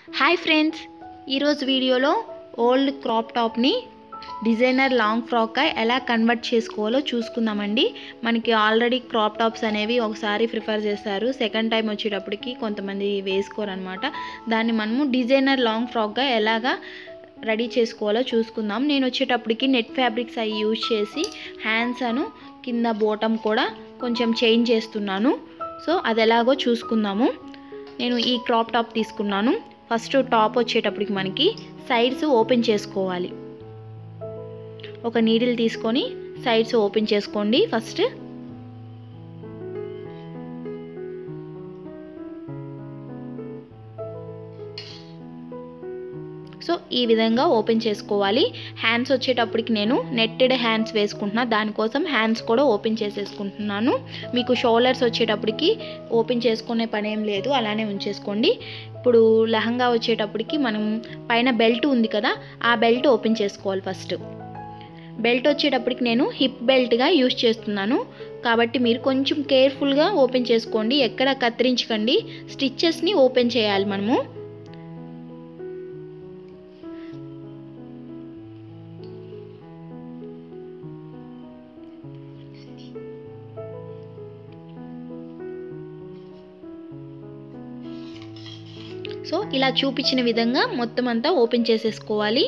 hi friends ఈరోజు వీడియోలో old crop టాప్ని డిజైనర్ లాంగ్ ఫ్రాక్గా ఎలా కన్వర్ట్ చేసుకోవాలో చూసుకుందామండి మనకి ఆల్రెడీ క్రాప్ టాప్స్ అనేవి ఒకసారి ప్రిఫర్ చేస్తారు సెకండ్ టైం వచ్చేటప్పటికి కొంతమంది వేసుకోరనమాట దాన్ని మనము డిజైనర్ లాంగ్ ఫ్రాక్గా ఎలాగా రెడీ చేసుకోవాలో చూసుకుందాం నేను వచ్చేటప్పటికి నెట్ ఫ్యాబ్రిక్స్ అవి యూజ్ చేసి హ్యాండ్స్ అను కింద బోటం కూడా కొంచెం చేంజ్ చేస్తున్నాను సో అది ఎలాగో చూసుకుందాము నేను ఈ క్రాప్ టాప్ తీసుకున్నాను ఫస్ట్ టాప్ వచ్చేటప్పటికి మనకి సైడ్స్ ఓపెన్ చేసుకోవాలి ఒక నీడిల్ తీసుకొని సైడ్స్ ఓపెన్ చేసుకోండి ఫస్ట్ సో ఈ విధంగా ఓపెన్ చేసుకోవాలి హ్యాండ్స్ వచ్చేటప్పటికి నేను నెట్టెడ్ హ్యాండ్స్ వేసుకుంటున్నా దానికోసం హ్యాండ్స్ కూడా ఓపెన్ చేసేసుకుంటున్నాను మీకు షోల్డర్స్ వచ్చేటప్పటికి ఓపెన్ చేసుకునే పని ఏం లేదు అలానే ఉంచేసుకోండి ఇప్పుడు లెహంగా వచ్చేటప్పటికి మనం పైన బెల్ట్ ఉంది కదా ఆ బెల్ట్ ఓపెన్ చేసుకోవాలి ఫస్ట్ బెల్ట్ వచ్చేటప్పటికి నేను హిప్ బెల్ట్గా యూజ్ చేస్తున్నాను కాబట్టి మీరు కొంచెం కేర్ఫుల్గా ఓపెన్ చేసుకోండి ఎక్కడ కత్తిరించకండి స్టిచ్చెస్ని ఓపెన్ చేయాలి మనము సో ఇలా చూపించిన విధంగా మొత్తం అంతా ఓపెన్ చేసేసుకోవాలి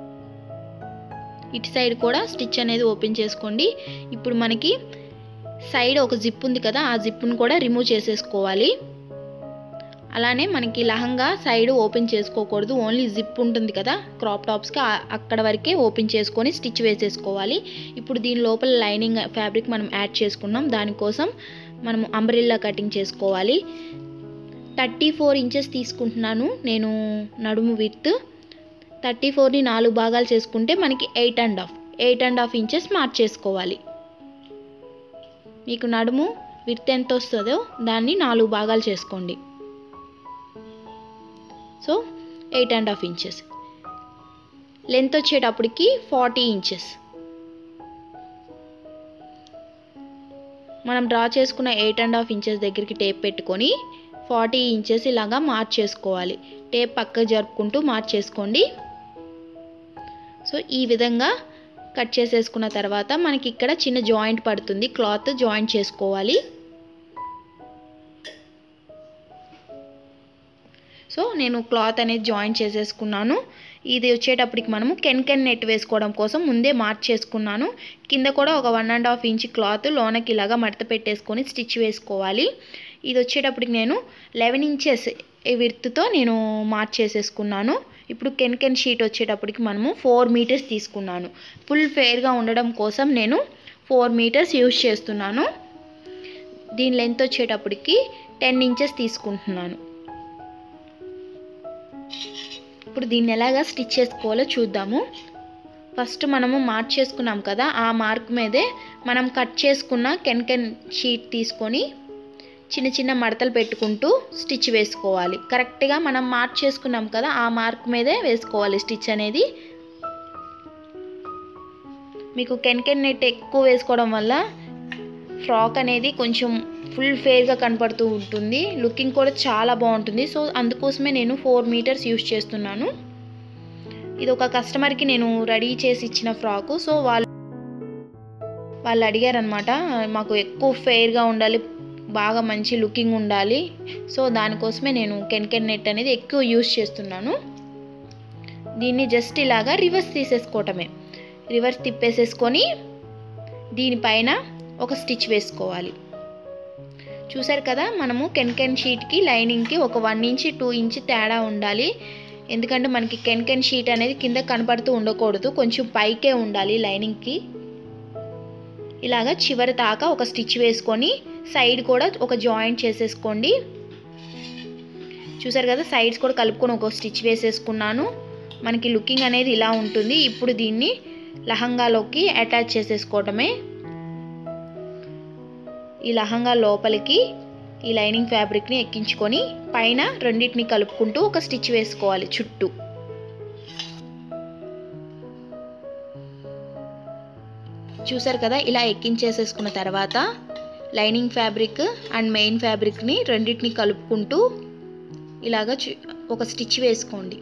ఇటు సైడ్ కూడా స్టిచ్ అనేది ఓపెన్ చేసుకోండి ఇప్పుడు మనకి సైడ్ ఒక జిప్ ఉంది కదా ఆ జిప్ను కూడా రిమూవ్ చేసేసుకోవాలి అలానే మనకి లహంగా సైడ్ ఓపెన్ చేసుకోకూడదు ఓన్లీ జిప్ ఉంటుంది కదా క్రాప్ టాప్స్కి అక్కడ వరకే ఓపెన్ చేసుకొని స్టిచ్ వేసేసుకోవాలి ఇప్పుడు దీని లోపల లైనింగ్ ఫ్యాబ్రిక్ మనం యాడ్ చేసుకున్నాం దానికోసం మనం అంబ్రిల్లా కటింగ్ చేసుకోవాలి థర్టీ ఫోర్ ఇంచెస్ తీసుకుంటున్నాను నేను నడుము విత్ థర్టీ ఫోర్ని నాలుగు భాగాలు చేసుకుంటే మనకి eight and half eight and half inches మార్చేసుకోవాలి మీకు నడుము విత్ ఎంత వస్తుందో దాన్ని నాలుగు భాగాలు చేసుకోండి so eight and half inches length వచ్చేటప్పటికి ఫార్టీ ఇంచెస్ మనం డ్రా చేసుకున్న ఎయిట్ అండ్ హాఫ్ ఇంచెస్ దగ్గరికి టేప్ పెట్టుకొని ఫార్టీ ఇంచెస్ ఇలాగా మార్చేసుకోవాలి టేప్ పక్క జరుపుకుంటూ మార్చేసుకోండి సో ఈ విధంగా కట్ చేసేసుకున్న తర్వాత మనకి ఇక్కడ చిన్న జాయింట్ పడుతుంది క్లాత్ జాయింట్ చేసుకోవాలి సో నేను క్లాత్ అనేది జాయింట్ చేసేసుకున్నాను ఇది వచ్చేటప్పటికి మనము కెన్ కెన్ నెట్ వేసుకోవడం కోసం ముందే మార్క్ చేసుకున్నాను కింద కూడా ఒక one and half inch cloth లోనకి ఇలాగా మడత పెట్టేసుకొని స్టిచ్ వేసుకోవాలి ఇది వచ్చేటప్పటికి నేను లెవెన్ ఇంచెస్ విర్త్తో నేను మార్క్ చేసేసుకున్నాను ఇప్పుడు కెన్ కెన్ షీట్ వచ్చేటప్పటికి మనము ఫోర్ మీటర్స్ తీసుకున్నాను ఫుల్ ఫెయిర్గా ఉండడం కోసం నేను ఫోర్ మీటర్స్ యూజ్ చేస్తున్నాను దీని లెంత్ వచ్చేటప్పటికి టెన్ ఇంచెస్ తీసుకుంటున్నాను ఇప్పుడు దీన్ని ఎలాగా స్టిచ్ చేసుకోవాలో చూద్దాము ఫస్ట్ మనము మార్క్ చేసుకున్నాం కదా ఆ మార్క్ మీదే మనం కట్ చేసుకున్న కెన్ కెన్ షీట్ తీసుకొని చిన్న చిన్న మడతలు పెట్టుకుంటూ స్టిచ్ వేసుకోవాలి కరెక్ట్గా మనం మార్క్ చేసుకున్నాం కదా ఆ మార్క్ మీదే వేసుకోవాలి స్టిచ్ అనేది మీకు కెన్ కెన్ నెట్ ఎక్కువ వేసుకోవడం వల్ల ఫ్రాక్ అనేది కొంచెం ఫుల్ ఫేర్గా కనపడుతూ ఉంటుంది లుకింగ్ కూడా చాలా బాగుంటుంది సో అందుకోసమే నేను ఫోర్ మీటర్స్ యూస్ చేస్తున్నాను ఇది ఒక కస్టమర్కి నేను రెడీ చేసి ఇచ్చిన ఫ్రాకు సో వాళ్ళు వాళ్ళు అడిగారనమాట మాకు ఎక్కువ ఫెయిర్గా ఉండాలి బాగా మంచి లుకింగ్ ఉండాలి సో దానికోసమే నేను కెన్ కెన్ నెట్ అనేది ఎక్కువ యూస్ చేస్తున్నాను దీన్ని జస్ట్ ఇలాగా రివర్స్ తీసేసుకోవటమే రివర్స్ తిప్పేసేసుకొని దీనిపైన ఒక స్టిచ్ వేసుకోవాలి చూసారు కదా మనము కెన్ కెన్ షీట్కి లైనింగ్కి ఒక వన్ ఇంచ్ టూ ఇంచ్ తేడా ఉండాలి ఎందుకంటే మనకి కెన్ కెన్ షీట్ అనేది కింద కనపడుతూ ఉండకూడదు కొంచెం పైకే ఉండాలి లైనింగ్కి ఇలాగా చివరి దాకా ఒక స్టిచ్ వేసుకొని సైడ్ కూడా ఒక జాయింట్ చేసేసుకోండి చూసారు కదా సైడ్స్ కూడా కలుపుకొని ఒక స్టిచ్ వేసేసుకున్నాను మనకి లుకింగ్ అనేది ఇలా ఉంటుంది ఇప్పుడు దీన్ని లహంగాలోకి అటాచ్ చేసేసుకోవటమే ఈ లహంగా లోపలికి ఈ లైనింగ్ ఫ్యాబ్రిక్ని ఎక్కించుకొని పైన రెండింటిని కలుపుకుంటూ ఒక స్టిచ్ వేసుకోవాలి చుట్టూ చూసారు కదా ఇలా ఎక్కించేసేసుకున్న తర్వాత లైనింగ్ ఫ్యాబ్రిక్ అండ్ మెయిన్ ఫ్యాబ్రిక్ని రెండింటిని కలుపుకుంటూ ఇలాగ చు ఒక స్టిచ్ వేసుకోండి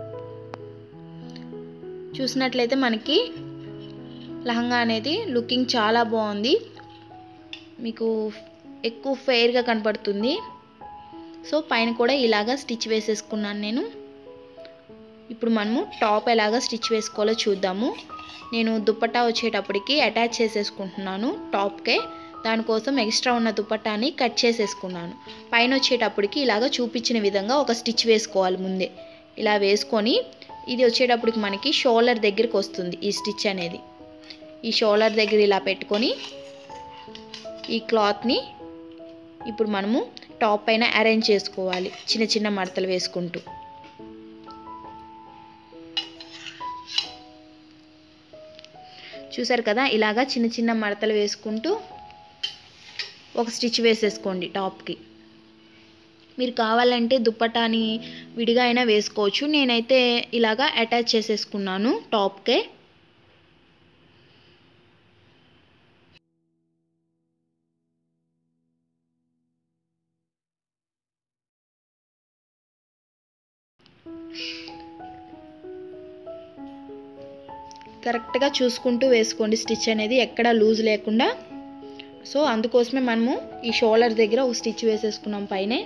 చూసినట్లయితే మనకి లహంగా అనేది లుకింగ్ చాలా బాగుంది మీకు ఎక్కువ ఫెయిర్గా కనపడుతుంది సో పైన కూడా ఇలాగా స్టిచ్ వేసేసుకున్నాను నేను ఇప్పుడు మనము టాప్ ఎలాగా స్టిచ్ వేసుకోవాలో చూద్దాము నేను దుప్పట్టా వచ్చేటప్పటికి అటాచ్ చేసేసుకుంటున్నాను టాప్కే దానికోసం ఎక్స్ట్రా ఉన్న దుప్పట్టాని కట్ చేసేసుకున్నాను పైన వచ్చేటప్పటికి ఇలాగ చూపించిన విధంగా ఒక స్టిచ్ వేసుకోవాలి ముందే ఇలా వేసుకొని ఇది వచ్చేటప్పటికి మనకి షోల్డర్ దగ్గరికి వస్తుంది ఈ స్టిచ్ అనేది ఈ షోల్డర్ దగ్గర ఇలా పెట్టుకొని ఈ క్లాత్ని ఇప్పుడు మనము టాప్ పైన అరేంజ్ చేసుకోవాలి చిన్న చిన్న మడతలు వేసుకుంటూ చూసారు కదా ఇలాగా చిన్న చిన్న మడతలు వేసుకుంటూ ఒక స్టిచ్ వేసేసుకోండి టాప్కి మీరు కావాలంటే దుప్పటాని విడిగా అయినా వేసుకోవచ్చు నేనైతే ఇలాగా అటాచ్ చేసేసుకున్నాను టాప్కే కరెక్ట్గా చూసుకుంటూ వేసుకోండి స్టిచ్ అనేది ఎక్కడ లూజ్ లేకుండా సో అందుకోసమే మనము ఈ షోల్డర్ దగ్గర ఒక స్టిచ్ వేసేసుకున్నాం పైనే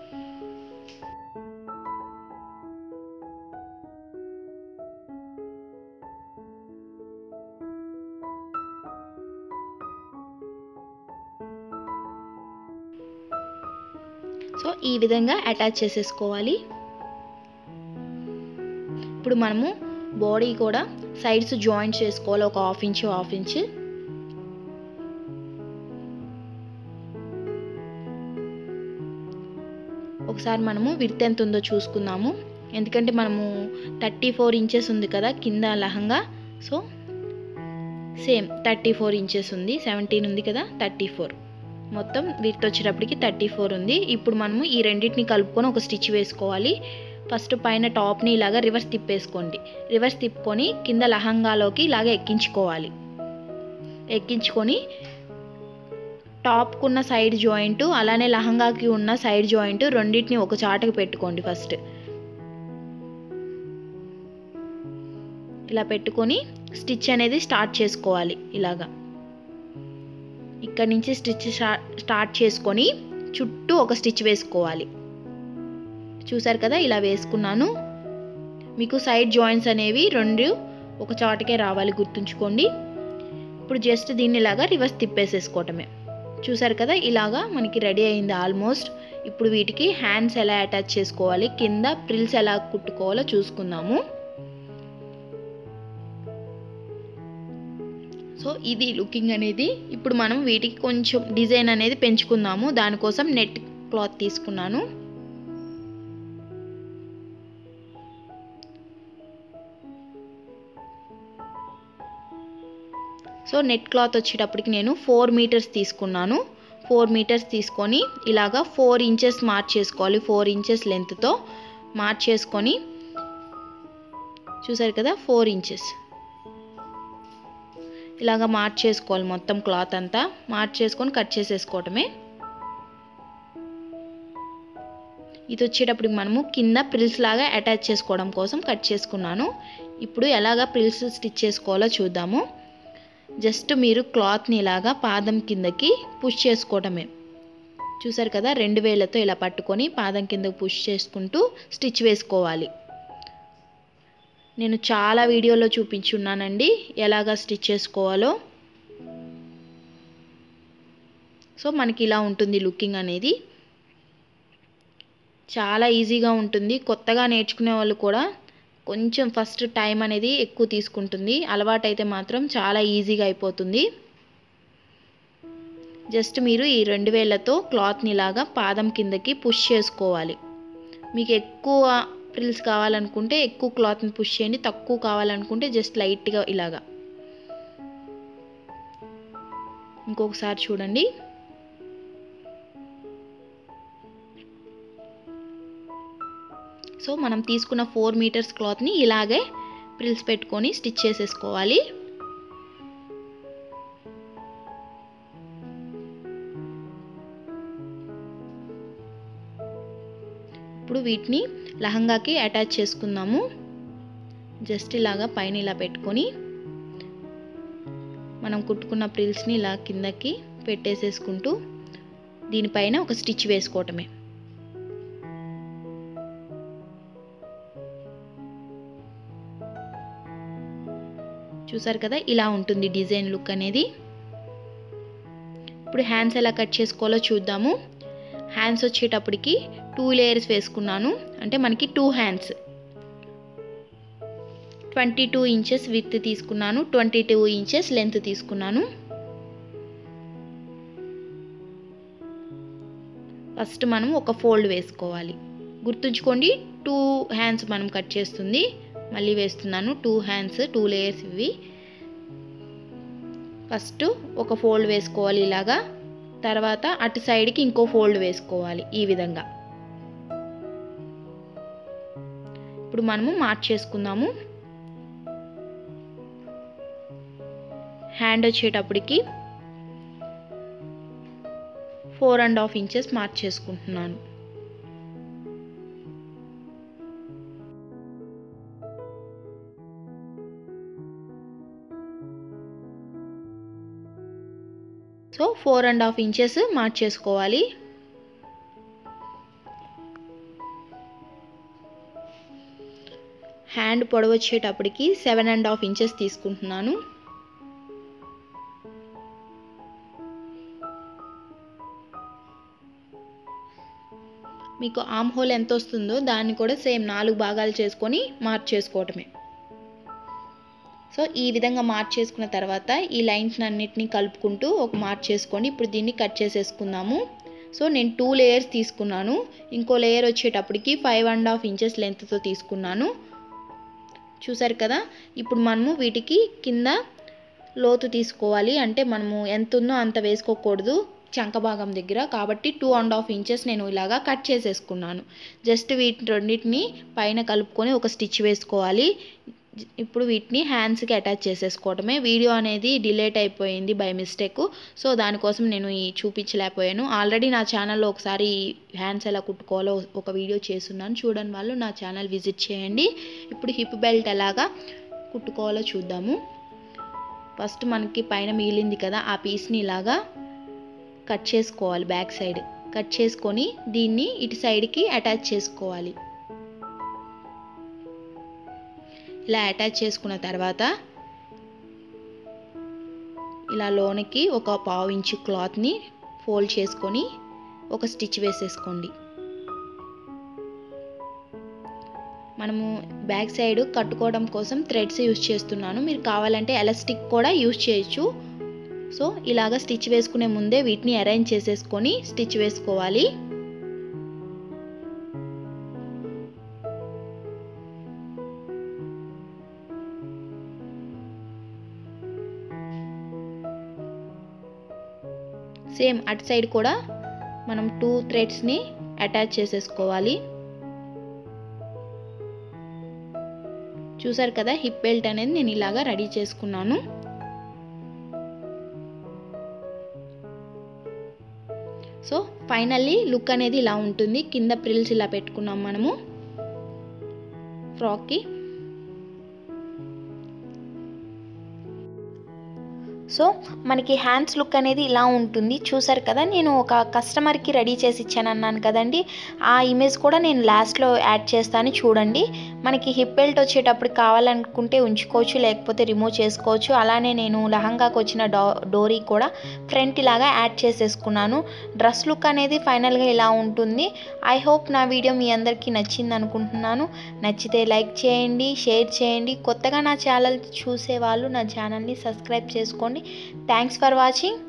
సో ఈ విధంగా అటాచ్ చేసేసుకోవాలి ఇప్పుడు మనము బాడీ కూడా సైడ్స్ జాయింట్ చేసుకోవాలి ఒక హాఫ్ ఇంచ్ హాఫ్ ఇంచ్ ఒకసారి మనము విడ్త్ ఎంత ఉందో చూసుకుందాము ఎందుకంటే మనము థర్టీ ఫోర్ ఇంచెస్ ఉంది కదా కింద lehenga so same thirty four inches ఉంది సెవెంటీన్ ఉంది కదా థర్టీ ఫోర్ మొత్తం వీటితో వచ్చేటప్పటికి థర్టీ ఫోర్ ఉంది ఇప్పుడు మనము ఈ రెండింటిని కలుపుకొని ఒక స్టిచ్ వేసుకోవాలి ఫస్ట్ పైన టాప్ని ఇలాగా రివర్స్ తిప్పేసుకోండి రివర్స్ తిప్పుకొని కింద లహంగాలోకి ఇలాగ ఎక్కించుకోవాలి ఎక్కించుకొని టాప్కున్న సైడ్ జాయింట్ అలానే లహంగాకి ఉన్న సైడ్ జాయింట్ రెండింటిని ఒక చాటకు పెట్టుకోండి ఫస్ట్ ఇలా పెట్టుకొని స్టిచ్ అనేది స్టార్ట్ చేసుకోవాలి ఇలాగా ఇక్కడ నుంచి స్టిచ్ స్టార్ట్ చేసుకొని చుట్టూ ఒక స్టిచ్ వేసుకోవాలి చూసారు కదా ఇలా వేసుకున్నాను మీకు సైడ్ జాయింట్స్ అనేవి రెండు ఒక చాటుకే రావాలి గుర్తుంచుకోండి ఇప్పుడు జస్ట్ దీన్ని ఇలాగా రివర్స్ తిప్పేసేసుకోవటమే చూసారు కదా ఇలాగా మనకి రెడీ అయింది ఆల్మోస్ట్ ఇప్పుడు వీటికి హ్యాండ్స్ ఎలా అటాచ్ చేసుకోవాలి కింద ప్రిల్స్ ఎలా కుట్టుకోవాలో చూసుకుందాము సో ఇది లుకింగ్ అనేది ఇప్పుడు మనం వీటికి కొంచెం డిజైన్ అనేది పెంచుకుందాము దానికోసం నెట్ క్లాత్ తీసుకున్నాను సో నెట్ క్లాత్ వచ్చేటప్పటికి నేను ఫోర్ మీటర్స్ తీసుకున్నాను ఫోర్ మీటర్స్ తీసుకొని ఇలాగా ఫోర్ ఇంచెస్ మార్క్ చేసుకోవాలి ఫోర్ ఇంచెస్ లెంత్తో మార్క్ చేసుకొని చూసారు కదా ఫోర్ ఇంచెస్ ఇలాగ మార్క్ చేసుకోవాలి మొత్తం క్లాత్ అంతా మార్క్ చేసుకొని కట్ చేసేసుకోవటమే ఇది వచ్చేటప్పుడు మనము కింద ప్రిల్స్ లాగా అటాచ్ చేసుకోవడం కోసం కట్ చేసుకున్నాను ఇప్పుడు ఎలాగ ప్రిల్స్ స్టిచ్ చేసుకోవాలో చూద్దాము జస్ట్ మీరు క్లాత్ని ఇలాగా పాదం కిందకి పుష్ చేసుకోవటమే చూసారు కదా రెండు వేలతో ఇలా పట్టుకొని పాదం కిందకి పుష్ చేసుకుంటూ స్టిచ్ వేసుకోవాలి నేను చాలా వీడియోలో చూపించున్నానండి ఎలాగా స్టిచ్ చేసుకోవాలో సో మనకి ఇలా ఉంటుంది లుకింగ్ అనేది చాలా ఈజీగా ఉంటుంది కొత్తగా నేర్చుకునే వాళ్ళు కూడా కొంచెం ఫస్ట్ టైం అనేది ఎక్కువ తీసుకుంటుంది అలవాటైతే మాత్రం చాలా ఈజీగా అయిపోతుంది జస్ట్ మీరు ఈ రెండు వేలతో క్లాత్ని ఇలాగా పాదం కిందకి పుష్ చేసుకోవాలి మీకు ఎక్కువ ప్రిల్స్ కావాలనుకుంటే ఎక్కువ క్లాత్ని పుష్ చేయండి తక్కువ కావాలనుకుంటే జస్ట్ లైట్గా ఇలాగా ఇంకొకసారి చూడండి సో మనం తీసుకున్న ఫోర్ మీటర్స్ క్లాత్ని ఇలాగే ప్రిల్స్ పెట్టుకొని స్టిచ్ చేసేసుకోవాలి ఇప్పుడు వీటిని లహంగాకి అటాచ్ చేసుకుందాము జస్ట్ ఇలాగా పైన ఇలా పెట్టుకొని మనం కుట్టుకున్న ప్రిల్స్ని ఇలా కిందకి పెట్టేసేసుకుంటూ దీనిపైన ఒక స్టిచ్ వేసుకోవటమే చూసారు కదా ఇలా ఉంటుంది డిజైన్ లుక్ అనేది ఇప్పుడు హ్యాండ్స్ ఎలా కట్ చేసుకోవాలో చూద్దాము హ్యాండ్స్ వచ్చేటప్పటికి టూ లేయర్స్ వేసుకున్నాను అంటే మనకి two hands twenty two inches width తీసుకున్నాను ట్వంటీ టూ ఇంచెస్ లెంత్ తీసుకున్నాను ఫస్ట్ మనం ఒక ఫోల్డ్ వేసుకోవాలి గుర్తుంచుకోండి టూ హ్యాండ్స్ మనం కట్ చేస్తుంది మళ్ళీ వేస్తున్నాను టూ హ్యాండ్స్ టూ లేయర్స్ ఇవి ఫస్ట్ ఒక ఫోల్డ్ వేసుకోవాలి ఇలాగా తర్వాత అటు సైడ్కి ఇంకో ఫోల్డ్ వేసుకోవాలి ఈ విధంగా ఇప్పుడు మనము మార్చేసుకుందాము హ్యాండ్ వచ్చేటప్పటికి ఫోర్ అండ్ హాఫ్ ఇంచెస్ మార్చేసుకుంటున్నాను so four and half inches మార్చేసుకోవాలి హ్యాండ్ పొడవు వచ్చేటప్పటికి సెవెన్ అండ్ హాఫ్ ఇంచెస్ తీసుకుంటున్నాను మీకు ఆమ్ హోల్ ఎంత వస్తుందో దాన్ని కూడా సేమ్ నాలుగు భాగాలు చేసుకొని మార్చేసుకోవటమే సో ఈ విధంగా మార్చేసుకున్న తర్వాత ఈ లైన్స్ అన్నిటినీ కలుపుకుంటూ ఒక మార్చేసుకోండి ఇప్పుడు దీన్ని కట్ చేసేసుకుందాము సో నేను టూ లేయర్స్ తీసుకున్నాను ఇంకో లేయర్ వచ్చేటప్పటికి ఫైవ్ అండ్ హాఫ్ ఇంచెస్ లెంత్తో తీసుకున్నాను చూసారు కదా ఇప్పుడు మనము వీటికి కింద లోతు తీసుకోవాలి అంటే మనము ఎంత ఉందో అంత వేసుకోకూడదు చంక భాగం దగ్గర కాబట్టి టూ అండ్ హాఫ్ ఇంచెస్ నేను ఇలాగా కట్ చేసేసుకున్నాను జస్ట్ వీటి రెండింటిని పైన కలుపుకొని ఒక స్టిచ్ వేసుకోవాలి ఇప్పుడు వీటిని హ్యాండ్స్కి అటాచ్ చేసేసుకోవటమే వీడియో అనేది డిలేట్ అయిపోయింది బై మిస్టేక్ సో దానికోసం నేను ఈ చూపించలేకపోయాను ఆల్రెడీ నా ఛానల్లో ఒకసారి హ్యాండ్స్ ఎలా కుట్టుకోవాలో ఒక వీడియో చేస్తున్నాను చూడని వాళ్ళు నా ఛానల్ విజిట్ చేయండి ఇప్పుడు హిప్ బెల్ట్ ఎలాగా కుట్టుకోవాలో చూద్దాము ఫస్ట్ మనకి పైన మిగిలింది కదా ఆ పీస్ని ఇలాగా కట్ చేసుకోవాలి బ్యాక్ సైడ్ కట్ చేసుకొని దీన్ని ఇటు సైడ్కి అటాచ్ చేసుకోవాలి ఇలా అటాచ్ చేసుకున్న తర్వాత ఇలా లోనికి ఒక పావు ఇంచు క్లాత్ని ఫోల్డ్ చేసుకొని ఒక స్టిచ్ వేసేసుకోండి మనము బ్యాక్ సైడ్ కట్టుకోవడం కోసం థ్రెడ్స్ యూజ్ చేస్తున్నాను మీరు కావాలంటే ఎలాస్టిక్ కూడా యూజ్ చేయొచ్చు సో ఇలాగ స్టిచ్ వేసుకునే ముందే వీటిని అరేంజ్ చేసేసుకొని స్టిచ్ వేసుకోవాలి సేమ్ అటు సైడ్ కూడా మనం టూ థ్రెడ్స్ని అటాచ్ చేసేసుకోవాలి చూసారు కదా హిప్ బెల్ట్ అనేది నేను ఇలాగా రెడీ చేసుకున్నాను సో ఫైనల్లీ లుక్ అనేది ఇలా ఉంటుంది కింద ప్రిల్స్ ఇలా పెట్టుకున్నాం మనము ఫ్రాక్కి సో మనకి హ్యాండ్స్ లుక్ అనేది ఇలా ఉంటుంది చూసారు కదా నేను ఒక కస్టమర్కి రెడీ చేసి ఇచ్చాను అన్నాను కదండి ఆ ఇమేజ్ కూడా నేను లాస్ట్లో యాడ్ చేస్తాను చూడండి మనకి హిప్ బెల్ట్ వచ్చేటప్పుడు కావాలనుకుంటే ఉంచుకోవచ్చు లేకపోతే రిమూవ్ చేసుకోవచ్చు అలానే నేను లహంగాకి వచ్చిన డో డోరీ కూడా ఫ్రంట్ ఇలాగా యాడ్ చేసేసుకున్నాను డ్రెస్ లుక్ అనేది ఫైనల్గా ఇలా ఉంటుంది ఐ హోప్ నా వీడియో మీ అందరికీ నచ్చింది అనుకుంటున్నాను నచ్చితే లైక్ చేయండి షేర్ చేయండి కొత్తగా నా ఛానల్ చూసే వాళ్ళు నా ఛానల్ని సబ్స్క్రైబ్ చేసుకోండి థ్యాంక్స్ ఫర్ వాచింగ్